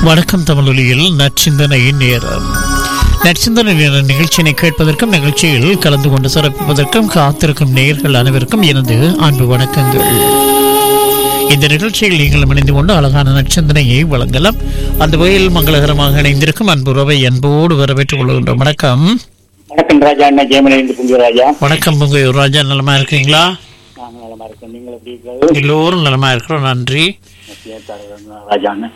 வணக்கம் தமிழொலியில் நற்சிந்தனை நேரம் நற்சிந்தனை நேர நிகழ்ச்சியினை கேட்பதற்கும் நிகழ்ச்சியில் கலந்து கொண்டு சிறப்பிப்பதற்கும் காத்திருக்கும் நேயர்கள் அனைவருக்கும் எனது அன்பு வணக்கங்கள் இந்த நிகழ்ச்சியில் நீங்கள் இணைந்து கொண்டு அழகான நற்சிந்தனையை வழங்கலாம் அந்த வகையில் மங்களகரமாக இணைந்திருக்கும் அன்பு உறவை அன்போடு வரவேற்றுக் கொள்கின்றோம் வணக்கம் வணக்கம் ராஜா அண்ணா ஜெயமலேந்து புங்க ராஜா வணக்கம் உங்க ராஜா நலமா இருக்கீங்களா நாங்கள் நலமா இருக்கோம் நீங்கள் எப்படி இருக்கிறது எல்லோரும் நலமா இருக்கிறோம் நன்றி ராஜா அண்ணன்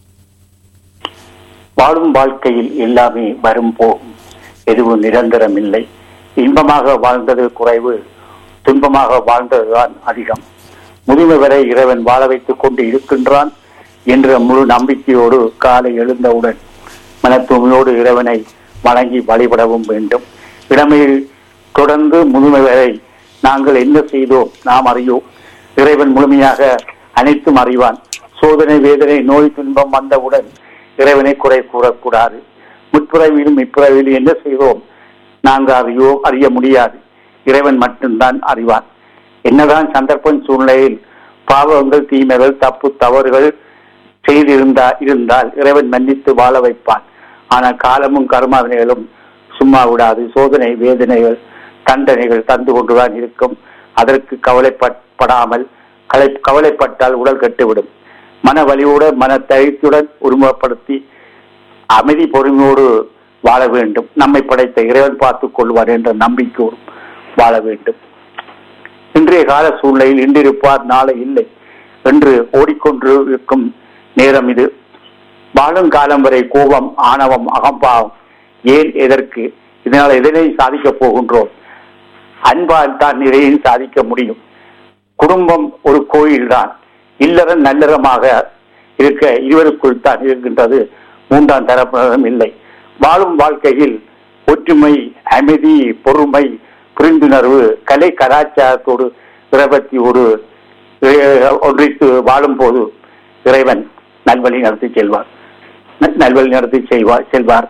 வாழும் வாழ்க்கையில் எல்லாமே வரும் போகும் எதுவும் நிரந்தரம் இல்லை இன்பமாக வாழ்ந்தது குறைவு துன்பமாக வாழ்ந்ததுதான் அதிகம் முதுமை வரை இறைவன் வாழ வைத்துக் கொண்டு இருக்கின்றான் என்ற முழு நம்பிக்கையோடு காலை எழுந்தவுடன் மன தூய்மையோடு இறைவனை வணங்கி வழிபடவும் வேண்டும் இளமையில் தொடர்ந்து முதுமை வரை நாங்கள் என்ன செய்தோம் நாம் அறியோம் இறைவன் முழுமையாக அனைத்தும் அறிவான் சோதனை வேதனை நோய் துன்பம் வந்தவுடன் இறைவனை குறை கூறக்கூடாது முற்பிறவியிலும் இப்பிறவியிலும் என்ன செய்தோம் நாங்கள் அறியோ அறிய முடியாது இறைவன் மட்டும்தான் அறிவான் என்னதான் சந்தர்ப்பம் சூழ்நிலையில் பாவங்கள் தீமைகள் தப்பு தவறுகள் செய்திருந்தா இருந்தால் இறைவன் மன்னித்து வாழ வைப்பான் ஆனால் காலமும் கர்மாவினைகளும் சும்மா விடாது சோதனை வேதனைகள் தண்டனைகள் தந்து கொண்டுதான் இருக்கும் அதற்கு கவலைப்படாமல் கலை கவலைப்பட்டால் உடல் கெட்டுவிடும் மன வலியுடன் மன தைரியத்துடன் உருவப்படுத்தி அமைதி பொறுமையோடு வாழ வேண்டும் நம்மை படைத்த இறைவன் பார்த்துக் கொள்வார் என்ற நம்பிக்கையோடு வாழ வேண்டும் இன்றைய கால சூழ்நிலையில் இன்றிருப்பார் நாளை இல்லை என்று ஓடிக்கொண்டு இருக்கும் நேரம் இது வாழும் காலம் வரை கோபம் ஆணவம் அகம்பாவம் ஏன் எதற்கு இதனால் எதனை சாதிக்கப் போகின்றோம் அன்பால் தான் இதையும் சாதிக்க முடியும் குடும்பம் ஒரு கோயில் தான் இல்லறம் நல்லறமாக இருக்க இருவருக்குள் தான் இருக்கின்றது மூன்றாம் தரப்பினரும் இல்லை வாழும் வாழ்க்கையில் ஒற்றுமை அமைதி பொறுமை புரிந்துணர்வு கலை கலாச்சாரத்தோடு பிரபத்தியோடு ஒன்றித்து வாழும் போது இறைவன் நல்வழி நடத்தி செல்வார் நல்வழி நடத்தி செய்வார் செல்வார்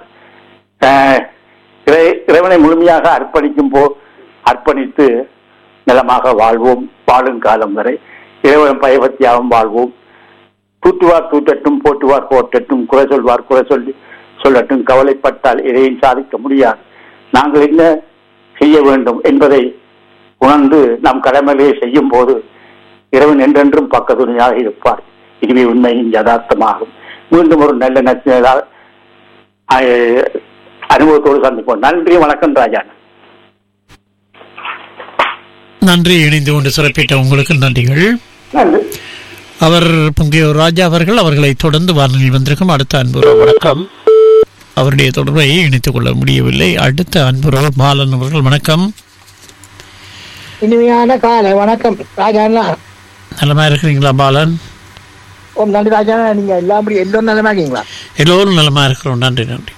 இறைவனை முழுமையாக அர்ப்பணிக்கும் போ அர்ப்பணித்து நலமாக வாழ்வோம் வாழும் காலம் வரை இறைவன் பயபத்தியாகவும் வாழ்வோம் தூட்டுவார் தூட்டட்டும் போட்டுவார் போட்டட்டும் குறை சொல்வார் குறை சொல்லி சொல்லட்டும் கவலைப்பட்டால் எதையும் சாதிக்க முடியாது நாங்கள் என்ன செய்ய வேண்டும் என்பதை உணர்ந்து நம் கடமையை செய்யும் போது இறைவன் என்றென்றும் பக்கத்துணையாக இருப்பார் இதுவே உண்மையின் யதார்த்தமாகும் மீண்டும் ஒரு நல்ல நச்சினால் அனுபவத்தோடு சந்திப்போம் நன்றி வணக்கம் ராஜா நன்றி இணைந்து கொண்டு சிறப்பிட்ட உங்களுக்கு நன்றிகள் நன்றி அவர் பொங்கிய ராஜா அவர்கள் அவர்களை தொடர்ந்து வானொலியில் வந்திருக்கும் அடுத்த அன்புறவு வணக்கம் அவருடைய தொடர்பை இணைத்துக் கொள்ள முடியவில்லை அடுத்த அன்புறவு பாலன் அவர்கள் வணக்கம் இனிமையான காலை வணக்கம் ராஜாண்ணா நலமா இருக்கிறீங்களா பாலன் ஓம் நன்றி ராஜாண்ணா நீங்க எல்லாபடி எல்லோரும் நலமா இருக்கீங்களா எல்லோரும் நலமா இருக்கிறோம் நன்றி நன்றி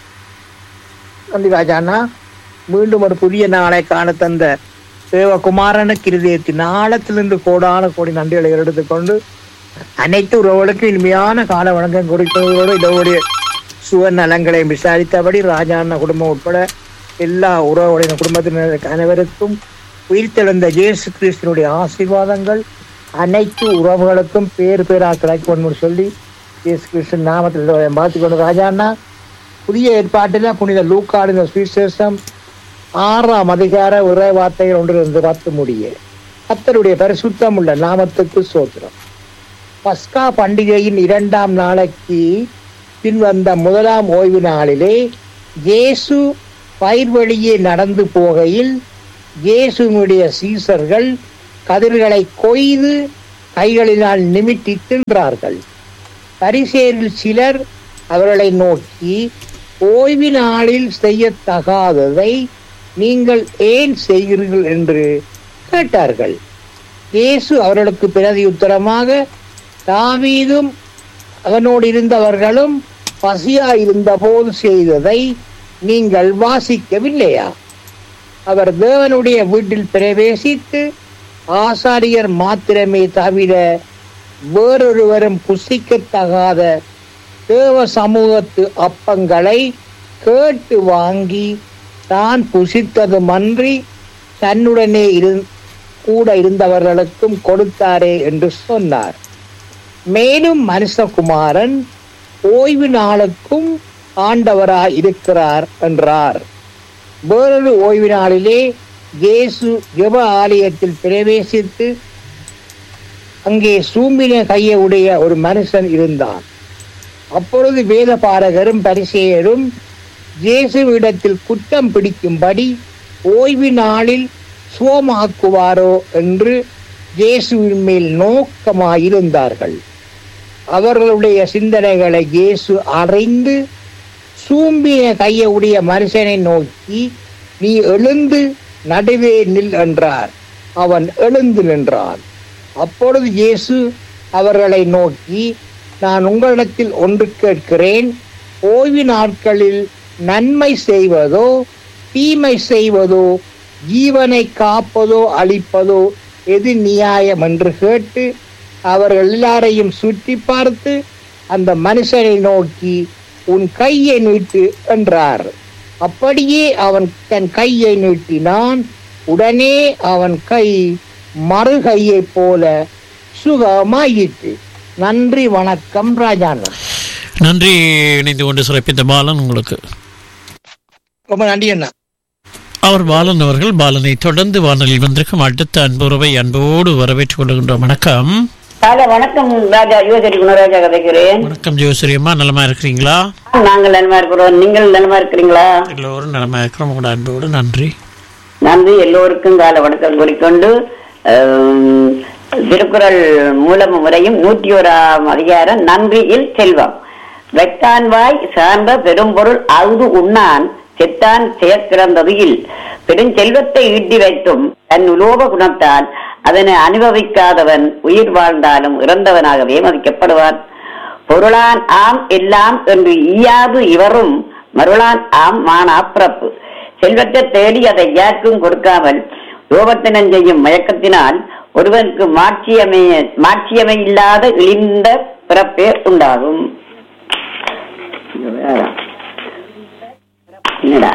நன்றி ராஜாண்ணா மீண்டும் ஒரு புதிய நாளை காண தந்த தேவகுமாரனுக்கு இருதயத்தின் ஆழத்திலிருந்து கோடான கோடி நன்றிகளை எடுத்துக்கொண்டு அனைத்து உறவுகளுக்கும் இனிமையான கால வணக்கம் கொடுப்பதோடு இதோடைய சுக நலங்களை விசாரித்தபடி ராஜாண்ணா குடும்பம் உட்பட எல்லா உறவுடைய குடும்பத்தினர் அனைவருக்கும் உயிர்த்தெழுந்த இயேசு கிறிஸ்தனுடைய ஆசீர்வாதங்கள் அனைத்து உறவுகளுக்கும் பேர் பேராக கிடைக்கும் சொல்லி இயேசு கிறிஸ்தன் நாமத்தில் பார்த்துக்கொண்டு ராஜாண்ணா புதிய ஏற்பாட்டில் புனித லூக்காடின சுவிசேஷம் ஆறாம் அதிகார உரை வார்த்தைகள் ஒன்றிலிருந்து பத்து முடிய கத்தருடைய பரிசுத்தம் உள்ள நாமத்துக்கு சோத்திரம் பஸ்கா பண்டிகையின் இரண்டாம் நாளைக்கு பின்வந்த முதலாம் ஓய்வு நாளிலே இயேசு பயிர் வழியே நடந்து போகையில் இயேசுனுடைய சீசர்கள் கதிர்களை கொய்து கைகளினால் நிமிட்டி தின்றார்கள் பரிசேரில் சிலர் அவர்களை நோக்கி ஓய்வு நாளில் செய்யத்தகாததை நீங்கள் ஏன் செய்கிறீர்கள் என்று கேட்டார்கள் இயேசு அவர்களுக்கு பிரதியுத்தரமாக தாவீதும் அவனோடு இருந்தவர்களும் பசியா இருந்த போது செய்ததை நீங்கள் வாசிக்கவில்லையா அவர் தேவனுடைய வீட்டில் பிரவேசித்து ஆசாரியர் மாத்திரமே தவிர வேறொருவரும் புசிக்கத்தகாத தேவ சமூகத்து அப்பங்களை கேட்டு வாங்கி தான் புசித்ததுமன்றி தன்னுடனே இரு கூட இருந்தவர்களுக்கும் கொடுத்தாரே என்று சொன்னார் மேலும் மனுஷகுமாரன் ஓய்வு நாளுக்கும் ஆண்டவராய் இருக்கிறார் என்றார் வேறொரு ஓய்வு நாளிலே இயேசு ஜெப ஆலயத்தில் பிரவேசித்து அங்கே சூம்பின கையை உடைய ஒரு மனுஷன் இருந்தான் அப்பொழுது வேத பாரகரும் பரிசேயரும் இயேசுவிடத்தில் குற்றம் பிடிக்கும்படி ஓய்வு நாளில் சுவமாக்குவாரோ என்று இயேசுவின் மேல் நோக்கமாயிருந்தார்கள் அவர்களுடைய சிந்தனைகளை இயேசு அறிந்து சூம்பின கையுடைய மனுஷனை நோக்கி நீ எழுந்து நடுவே நில் என்றார் அவன் எழுந்து நின்றான் அப்பொழுது இயேசு அவர்களை நோக்கி நான் உங்களிடத்தில் ஒன்று கேட்கிறேன் ஓய்வு நாட்களில் நன்மை செய்வதோ தீமை செய்வதோ ஜீவனை காப்பதோ அழிப்பதோ எது நியாயம் என்று கேட்டு அவர்கள் எல்லாரையும் சுற்றி பார்த்து அந்த மனுஷனை நோக்கி உன் கையை நீட்டு என்றார் அப்படியே அவன் தன் கையை நீட்டினான் உடனே அவன் கை மறுகையைப் போல சுகமாயிற்று நன்றி வணக்கம் ராஜானன் நன்றி இணைந்து கொண்டு சிறப்பித்த பாலன் உங்களுக்கு ரொம்ப நன்றி அண்ணா அவர் பாலன் அவர்கள் பாலனை தொடர்ந்து வானொலியில் வந்திருக்கும் அடுத்த அன்புறவை அன்போடு வரவேற்றுக் கொள்கின்றோம் வணக்கம் காலை வணக்கம் ராஜா யுவசரி குணராஜா கதைக்கிறேன் வணக்கம் ஜோசரி அம்மா நலமா இருக்கிறீங்களா நாங்கள் நலமா இருக்கிறோம் நீங்கள் நலமா இருக்கிறீங்களா எல்லோரும் நலமா இருக்கிறோம் உங்களோட அன்போடு நன்றி நன்றி எல்லோருக்கும் கால வணக்கம் கூறிக்கொண்டு ஆம், திருக்குறள் மூலம் முறையும் நூற்றி ஓராம் அதிகாரம் நன்றியில் செல்வம் வெட்டான் வாய் சார்ந்த பெரும்பொருள் அகுது உண்ணான் செத்தான் செயற்கிறந்தது இல் பெருஞ்செல்வத்தை ஈட்டி வைத்தும் தன் உலோக குணத்தால் அதனை அனுபவிக்காதவன் உயிர் வாழ்ந்தாலும் இறந்தவனாகவே மதிக்கப்படுவான் பொருளான் ஆம் எல்லாம் என்று ஈயாது இவரும் மருளான் ஆம் மானா பிறப்பு செல்வத்தை தேடி அதை யாருக்கும் கொடுக்காமல் லோபத்தினம் செய்யும் மயக்கத்தினால் ஒருவனுக்கு மாட்சியமை மாட்சியமை இல்லாத இழிந்த பிறப்பே உண்டாகும் என்னடா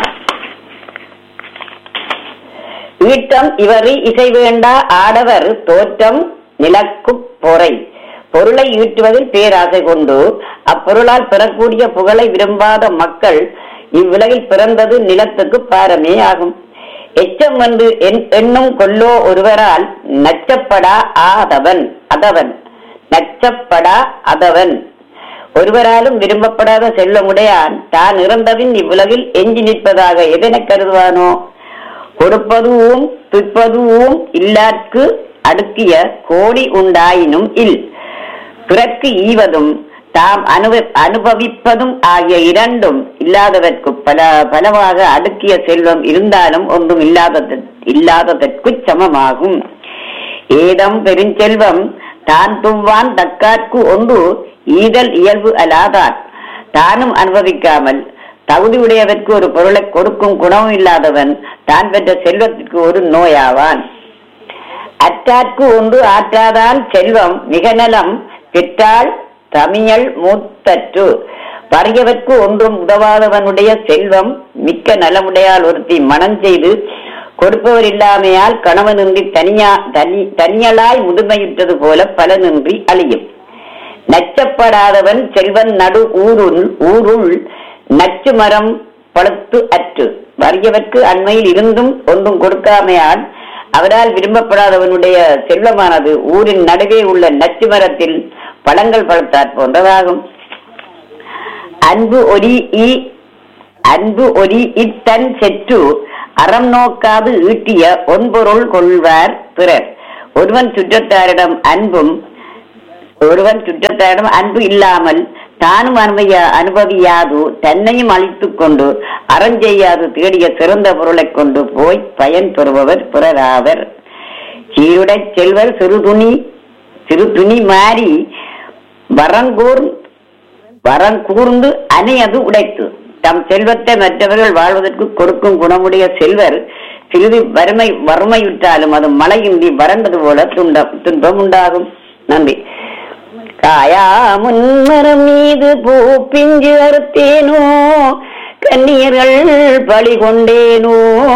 ஈட்டம் இவரி இசை வேண்டா ஆடவர் தோற்றம் நிலக்கு பொறை பொருளை ஈட்டுவதில் பேராசை கொண்டு அப்பொருளால் பெறக்கூடிய புகழை விரும்பாத மக்கள் இவ்வுலகில் பிறந்தது நிலத்துக்கு பாரமே ஆகும் எச்சம் என்று எண்- எண்ணும் கொல்லோ ஒருவரால் நச்சப்படா ஆதவன் அதவன் நச்சப்படா அதவன் ஒருவராலும் விரும்பப்படாத செல்வமுடையான் தான் இறந்தபின் இவ்வுலகில் எஞ்சி நிற்பதாக எதனை கருதுவானோ கொடுப்பதுவும் துப்பதுவும் இல்லார்க்கு அடுக்கிய கோடி உண்டாயினும் இல் பிறர்க்கு ஈவதும் தாம் அனுப அனுபவிப்பதும் ஆகிய இரண்டும் இல்லாததற்கு பல பலவாக அடுக்கிய செல்வம் இருந்தாலும் ஒன்றும் இல்லாதது இல்லாததற்கு சமமாகும் ஏதம் பெருஞ்செல்வம் தான் துவ்வான் தக்கார்க்கு ஒன்று ஈதல் இயல்பு அலாதார் தானும் அனுபவிக்காமல் தகுதியுடையவர்க்கு ஒரு பொருளை கொடுக்கும் குணமும் இல்லாதவன் தான் பெற்ற செல்வத்திற்கு ஒரு நோயாவான் அற்றார்க்கு ஒன்று ஆற்றாதால் செல்வம் மிக நலம் பெற்றால் தமிழ் மூத்தற்று வறியவர்க்கு ஒன்றும் உதவாதவனுடைய செல்வம் மிக்க நலமுடையால் ஒருத்தி மனம் செய்து கொடுப்பவர் இல்லாமையால் கணவனின்றி தனியா தனி தனியலாய் முதுமையுற்றது போல பலனின்றி அழியும் நச்சப்படாதவன் செல்வன் நடு ஊருள் ஊருள் நச்சு மரம் பழுத்து அற்று வறியவர்க்கு அண்மையில் இருந்தும் ஒன்றும் கொடுக்காமையால் அவரால் விரும்பப்படாதவனுடைய செல்வமானது ஊரின் நடுவே உள்ள நச்சு மரத்தில் பழங்கள் பழுத்தாற் போன்றதாகும் அன்பு ஒரி இ அன்பு ஒரி இத்தன் செற்று அறம் நோக்காது ஈட்டிய ஒன்பொருள் கொள்வார் பிறர் ஒருவன் சுற்றத்தாரிடம் அன்பும் ஒருவன் சுற்றத்தாரிடம் அன்பு இல்லாமல் தானும் அனுபவிய அனுபவியாது தன்னையும் அழித்துக் கொண்டு அறம் செய்யாது தேடிய சிறந்த பொருளைக் கொண்டு போய் பயன் பெறுபவர் பிறராவர் சீருடைச் செல்வர் சிறு துணி சிறு துணி மாறி வரங்கூர் வரம் கூர்ந்து அணையது உடைத்து தம் செல்வத்தை மற்றவர்கள் வாழ்வதற்கு கொடுக்கும் குணமுடைய செல்வர் சிறிது வறுமை வறுமையுற்றாலும் அது மழையின்றி வறண்டது போல துண்டம் துன்பம் உண்டாகும் நன்றி காயா முன்மரம் மீது பூ பிஞ்சு அறுத்தேனோ கண்ணீர்கள் பழி கொண்டேனோ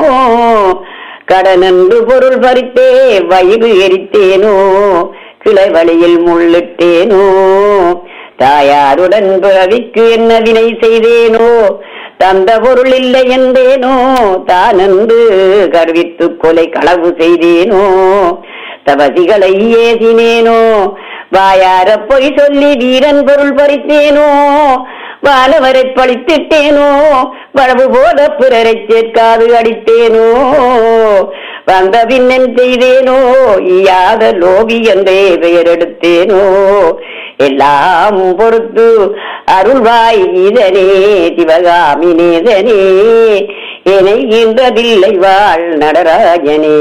கடனென்று பொருள் பறித்தே வயிறு எரித்தேனோ கிளை வழியில் முள்ளிட்டேனோ தாயாருடன் பிறவிக்கு என்ன வினை செய்தேனோ தந்த பொருள் இல்லை என்றேனோ தான் என்று கர்வித்து கொலை களவு செய்தேனோ தவசிகளை ஏசினேனோ வாயார பொய் சொல்லி வீரன் பொருள் பறித்தேனோ வானவரை பழித்திட்டேனோ வளவு போல பிறரை சேர்க்காது அடித்தேனோ வந்த பின்னன் செய்தேனோ ஈயாத லோகி என்றே பெயர் எடுத்தேனோ எல்லாம் பொறுத்து அருள்வாய் ஈதனே சிவகாமி நேசனே இணைகின்றதில்லை வாழ் நடராஜனே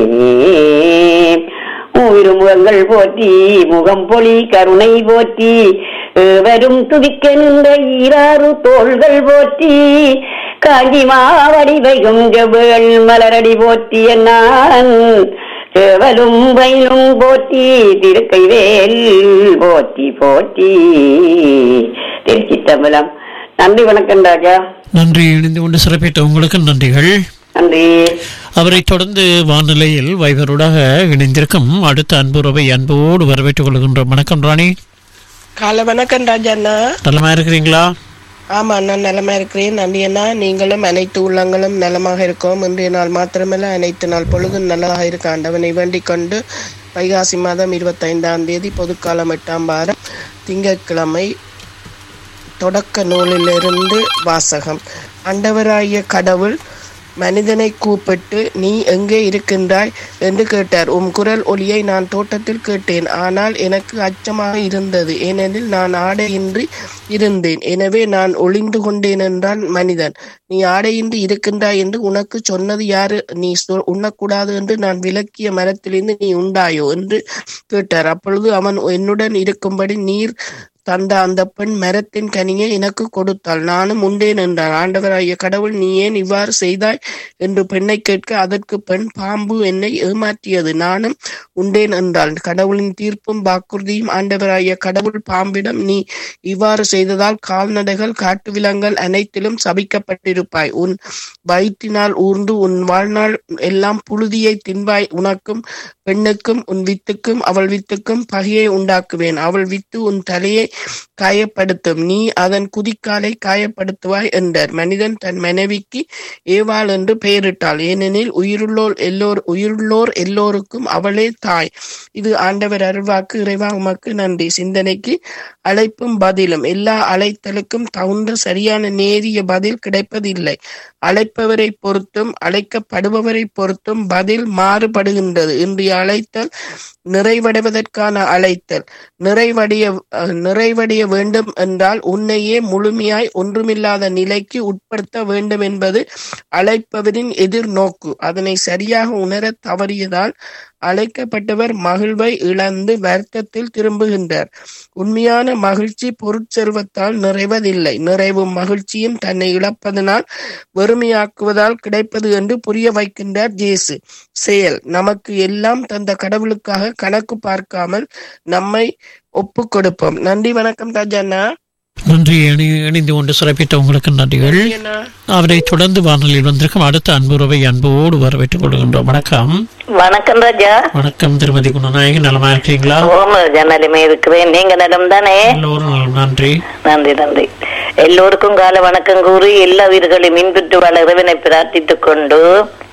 உயிருமுகங்கள் போற்றி முகம் பொலி கருணை போற்றி வரும் துதிக்க நின்ற ஈராறு தோள்கள் போற்றி காஞ்சி மாவடி வைகும் செவ்வுகள் மலரடி போற்றிய நான் சேவலும் வயலும் போற்றி திருக்கை வேல் போற்றி போற்றி திருச்சி தம்பலம் நன்றி வணக்கம் ராஜா நன்றி இணைந்து கொண்டு சிறப்பித்த உங்களுக்கு நன்றிகள் நன்றி அவரை தொடர்ந்து வானிலையில் வைபரோடாக இணைந்திருக்கும் அடுத்த அன்புறவை அன்போடு வரவேற்றுக் கொள்கின்றோம் வணக்கம் ராணி காலை வணக்கம் ராஜா அண்ணா நலமா இருக்கிறீங்களா ஆமா அண்ணா நலமா இருக்கிறேன் நன்றி அண்ணா நீங்களும் அனைத்து உள்ளங்களும் நலமாக இருக்கோம் இன்றைய நாள் மாத்திரமல்ல அனைத்து நாள் பொழுதும் நல்லதாக இருக்க ஆண்டவனை வேண்டிக் கொண்டு வைகாசி மாதம் இருபத்தைந்தாம் தேதி பொதுக்காலம் எட்டாம் வாரம் திங்கட்கிழமை தொடக்க நூலிலிருந்து வாசகம் ஆண்டவராகிய கடவுள் மனிதனை கூப்பிட்டு நீ எங்கே இருக்கின்றாய் என்று கேட்டார் உம் குரல் ஒலியை நான் தோட்டத்தில் கேட்டேன் ஆனால் எனக்கு அச்சமாக இருந்தது ஏனெனில் நான் ஆடையின்றி இருந்தேன் எனவே நான் ஒளிந்து கொண்டேன் என்றான் மனிதன் நீ ஆடையின்றி இருக்கின்றாய் என்று உனக்கு சொன்னது யாரு நீ சொ- உண்ணக்கூடாது என்று நான் விலக்கிய மரத்திலிருந்து நீ உண்டாயோ என்று கேட்டார் அப்பொழுது அவன் என்னுடன் இருக்கும்படி நீர் தந்த அந்த பெண் மரத்தின் கனியை எனக்கு கொடுத்தாள் நானும் உண்டேன் என்றார் ஆண்டவராகிய கடவுள் நீ ஏன் இவ்வாறு செய்தாய் என்று பெண்ணை கேட்க அதற்கு பெண் பாம்பு என்னை ஏமாற்றியது நானும் உண்டேன் என்றாள் கடவுளின் தீர்ப்பும் வாக்குறுதியும் ஆண்டவராகிய கடவுள் பாம்பிடம் நீ இவ்வாறு செய்ததால் கால்நடைகள் காட்டு விலங்குகள் அனைத்திலும் சபிக்கப்பட்டிருப்பாய் உன் வயிற்றினால் ஊர்ந்து உன் வாழ்நாள் எல்லாம் புழுதியை தின்பாய் உனக்கும் பெண்ணுக்கும் உன் வித்துக்கும் அவள் வித்துக்கும் பகையை உண்டாக்குவேன் அவள் வித்து உன் தலையை காயப்படுத்தும் நீ அதன் குதிக்காலை காயப்படுத்துவாய் என்றார் மனிதன் தன் மனைவிக்கு ஏவாள் என்று பெயரிட்டாள் ஏனெனில் உயிருள்ளோர் எல்லோர் உயிருள்ளோர் எல்லோருக்கும் அவளே தாய் இது ஆண்டவர் அருள்வாக்கு இறைவா உமக்கு நன்றி சிந்தனைக்கு அழைப்பும் பதிலும் எல்லா அழைத்தலுக்கும் தகுந்த சரியான நேரிய பதில் கிடைப்பதில்லை அழைப்பவரை பொறுத்தும் அழைக்கப்படுபவரை பொறுத்தும் பதில் மாறுபடுகின்றது இன்றைய அழைத்தல் நிறைவடைவதற்கான அழைத்தல் நிறைவடைய அஹ், நிறைவடைய வேண்டும் என்றால் உன்னையே முழுமையாய் ஒன்றுமில்லாத நிலைக்கு உட்படுத்த வேண்டும் என்பது அழைப்பவரின் எதிர்நோக்கு அதனை சரியாக உணரத் தவறியதால் அழைக்கப்பட்டவர் மகிழ்வை இழந்து வருத்தத்தில் திரும்புகின்றார் உண்மையான மகிழ்ச்சி பொருட்செல்வத்தால் நிறைவதில்லை நிறைவும் மகிழ்ச்சியும் தன்னை இழப்பதனால் வெறுமையாக்குவதால் கிடைப்பது என்று புரிய வைக்கின்றார் ஜேசு செயல் நமக்கு எல்லாம் தந்த கடவுளுக்காக கணக்கு பார்க்காமல் நம்மை ஒப்பு கொடுப்போம் நன்றி வணக்கம் ராஜாண்ணா நன்றி இணை இணைந்து கொண்டு சிறப்பித்த உங்களுக்கு நன்றிகள் அண்ணா அவரை தொடர்ந்து வானொலியில் வந்திருக்கும் அடுத்த அன்புறவை அன்போடு வரவேற்றுக் கொள்கின்றோம் வணக்கம் வணக்கம் ராஜா வணக்கம் திருமதி குணநாயகி நலமா இருக்கிறீங்களா ஓம் ராஜா நலமே இருக்கிறேன் நீங்க நலம் தானே எல்லோரும் நலம். நன்றி நன்றி நன்றி எல்லோருக்கும் கால வணக்கம் கூறி எல்லா உயிர்களையும் மின்புற்று வாழ இறைவனை பிரார்த்தித்துக் கொண்டு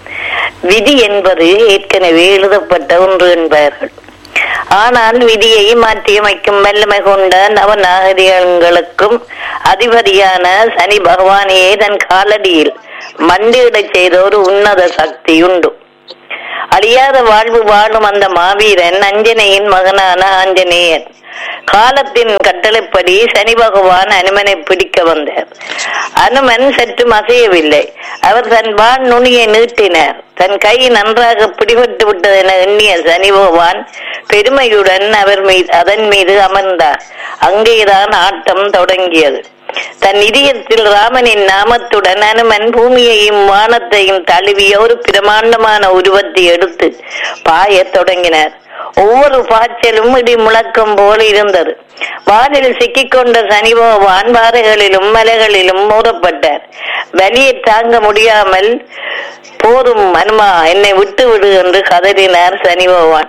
விதி என்பது ஏற்கனவே எழுதப்பட்ட ஒன்று என்பார்கள் ஆனால் விதியை மாற்றியமைக்கும் வல்லமை கொண்ட நவநாகரிகங்களுக்கும் அதிபதியான சனி பகவானையே தன் காலடியில் மண்டியிடச் செய்த ஒரு உன்னத சக்தி உண்டு அழியாத வாழ்வு வாழும் அந்த மாவீரன் அஞ்சனையின் மகனான ஆஞ்சநேயன் காலத்தின் கட்டளைப்படி சனி பகவான் அனுமனை பிடிக்க வந்தார் அனுமன் சற்று அசையவில்லை அவர் தன் வான் நுனியை நீட்டினார் தன் கை நன்றாக பிடிபட்டு விட்டது என எண்ணிய சனி பகவான் பெருமையுடன் அவர் மீது அதன் மீது அமர்ந்தார் அங்கேதான் ஆட்டம் தொடங்கியது தன் இதயத்தில் ராமனின் நாமத்துடன் அனுமன் பூமியையும் வானத்தையும் தழுவிய ஒரு பிரமாண்டமான உருவத்தை எடுத்து பாயத் தொடங்கினார் ஒவ்வொரு பாய்ச்சலும் இடி முழக்கம் போல இருந்தது வானில் சிக்கிக்கொண்ட சனி பகவான் பாறைகளிலும் மலைகளிலும் மூடப்பட்டார் வலியை தாங்க முடியாமல் போதும் அனுமா என்னை விட்டு விடு என்று கதறினார் சனி பகவான்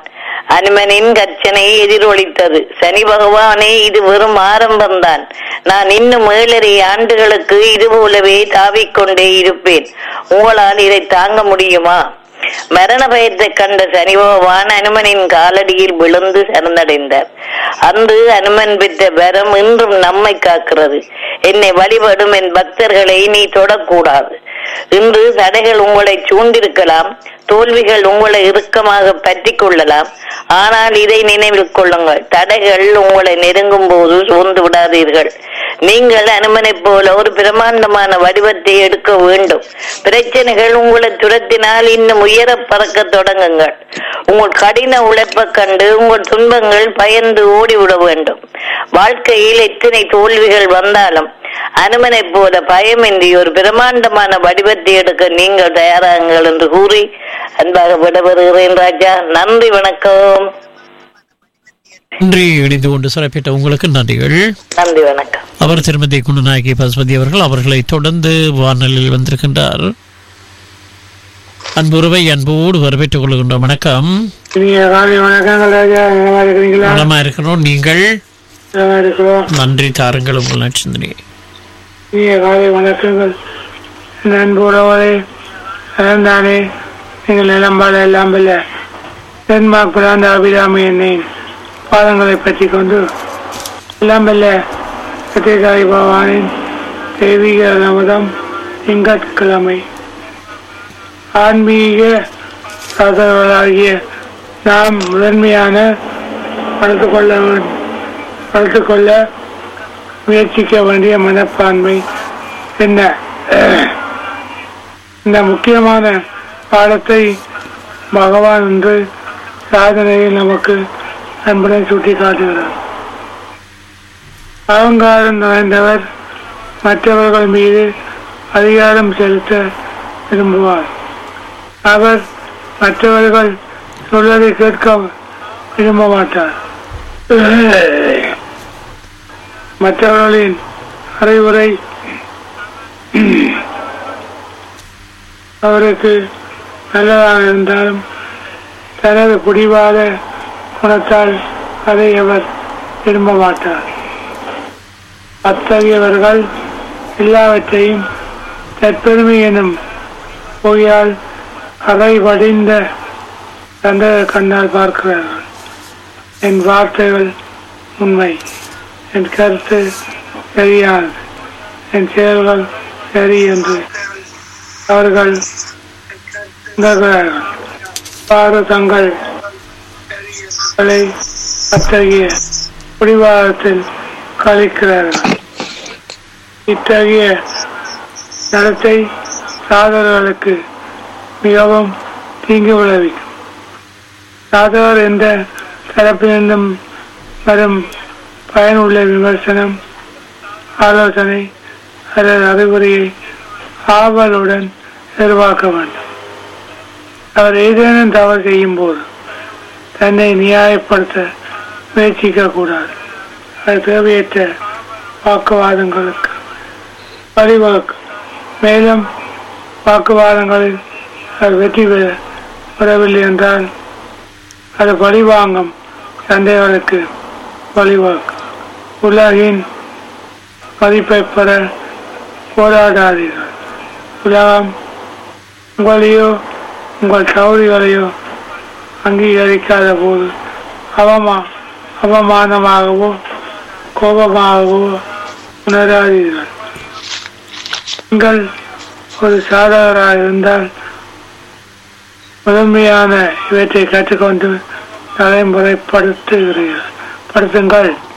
அனுமனின் கர்ச்சனை எதிரொலித்தது சனி பகவானே இது வெறும் ஆரம்பம்தான் நான் இன்னும் ஏழரை ஆண்டுகளுக்கு இது போலவே தாவிக்கொண்டே இருப்பேன் உங்களால் இதை தாங்க முடியுமா மரண பயத்தை கண்ட சனி பகவான் அனுமனின் காலடியில் விழுந்து சரணடைந்தார் அன்று அனுமன் பெற்ற வரம் இன்றும் நம்மை காக்கிறது என்னை வழிபடும் என் பக்தர்களை நீ தொடக்கூடாது இன்று தடைகள் உங்களை சூழ்ந்திருக்கலாம் தோல்விகள் உங்களை இறுக்கமாக பற்றி கொள்ளலாம் ஆனால் இதை நினைவில் கொள்ளுங்கள் தடைகள் உங்களை நெருங்கும் போது சோர்ந்து விடாதீர்கள் நீங்கள் அனுமனைப் போல ஒரு பிரமாண்டமான வடிவத்தை எடுக்க வேண்டும் பிரச்சனைகள் உங்களை துரத்தினால் இன்னும் உயர பறக்க தொடங்குங்கள் உங்கள் கடின உழைப்பை கண்டு உங்கள் துன்பங்கள் பயந்து ஓடிவிட வேண்டும் வாழ்க்கையில் எத்தனை தோல்விகள் வந்தாலும் அனுமனைப் போல பயமின்றி ஒரு பிரமாண்டமான வடிவத்தை எடுக்க நீங்கள் தயாராகுங்கள் என்று கூறி அன்பாக விடைபெறுகிறேன் ராஜா நன்றி வணக்கம் நன்றி இணைந்து கொண்டு சிறப்பிட்ட உங்களுக்கு நன்றிகள் நன்றி வணக்கம் அவர் திருமதி குண்டுநாயகி பசுபதி அவர்கள் அவர்களை தொடர்ந்து வானொலியில் வந்திருக்கின்றார் அன்புறவை அன்போடு வரவேற்றுக் கொள்கின்றோம் வணக்கம் நீங்க காலை வணக்கங்கள் ராஜா நல்லா இருக்கிறீங்களா நலமா இருக்கிறோம் நீங்கள் நல்லா இருக்கிறோம் நன்றி தாருங்கள் உங்கள் நட்சந்திரி நீங்க காலை வணக்கங்கள் நண்புறவரை தானே நீங்கள் நிலம்பால எல்லாம் இல்ல டென்மார்க் பிராந்த அபிராமி என்னை பாதங்களை பற்றி கொண்டு எல்லாம் இல்ல சத்தியகாரி பகவானின் தெய்வீக நமதம் திங்கட்கிழமை ஆன்மீக சாதகர்களாகிய நாம் முதன்மையான வளர்த்து கொள்ள வேண்டும் வளர்த்து கொள்ள முயற்சிக்க வேண்டிய மனப்பான்மை என்ன இந்த முக்கியமான பாடத்தை பகவான் என்று சாதனையில் நமக்கு அன்புடன் சுட்டி காட்டுகிறார் அகங்காரம் நிறைந்தவர் மற்றவர்கள் மீது அதிகாரம் செலுத்த விரும்புவார் அவர் மற்றவர்கள் சொல்வதை கேட்க விரும்ப மாட்டார் மற்றவர்களின் அறிவுரை அவருக்கு நல்லதாக இருந்தாலும் தனது பிடிவாத குணத்தால் அதை அவர் விரும்ப மாட்டார் அத்தகையவர்கள் எல்லாவற்றையும் தற்பெருமை எனும் பொய்யால் அறை வடிந்த தண்டக கண்ணால் பார்க்கிறார்கள் என் வார்த்தைகள் உண்மை என் கருத்து சரியானது என் செயல்கள் சரி என்று அவர்கள் உணர்கிறார்கள் பாரு தங்கள் களை அத்தகைய பிடிவாதத்தில் கழிக்கிறார்கள் இத்தகைய நடத்தை சாதகர்களுக்கு மிகவும் தீங்கு விளைவிக்கும் சாதகர் என்ற தரப்பிலிருந்தும் வரும் பயனுள்ள விமர்சனம் ஆலோசனை அல்லது அறிவுரையை ஆவலுடன் எதிர்பார்க்க வேண்டும் அவர் ஏதேனும் தவறு செய்யும் போது தன்னை நியாயப்படுத்த முயற்சிக்க கூடாது அது தேவையற்ற வாக்குவாதங்களுக்கு வழிவகுக்கும் மேலும் வாக்குவாதங்களில் அவர் வெற்றி பெற பெறவில்லை என்றால் அது பழிவாங்கும் சண்டைகளுக்கு வழிவகுக்கும் உலகின் மதிப்பை பெற போராடாதீர்கள் உலகம் உங்களையோ உங்கள் சௌரிகளையோ அங்கீகரிக்காத போது அவமா அவமானமாகவோ கோபமாகவோ உணராதீர்கள் நீங்கள் ஒரு சாதகராக இருந்தால் முதன்மையான இவற்றை கற்றுக்கொண்டு நடைமுறைப்படுத்துகிறீர்கள் படுத்துங்கள்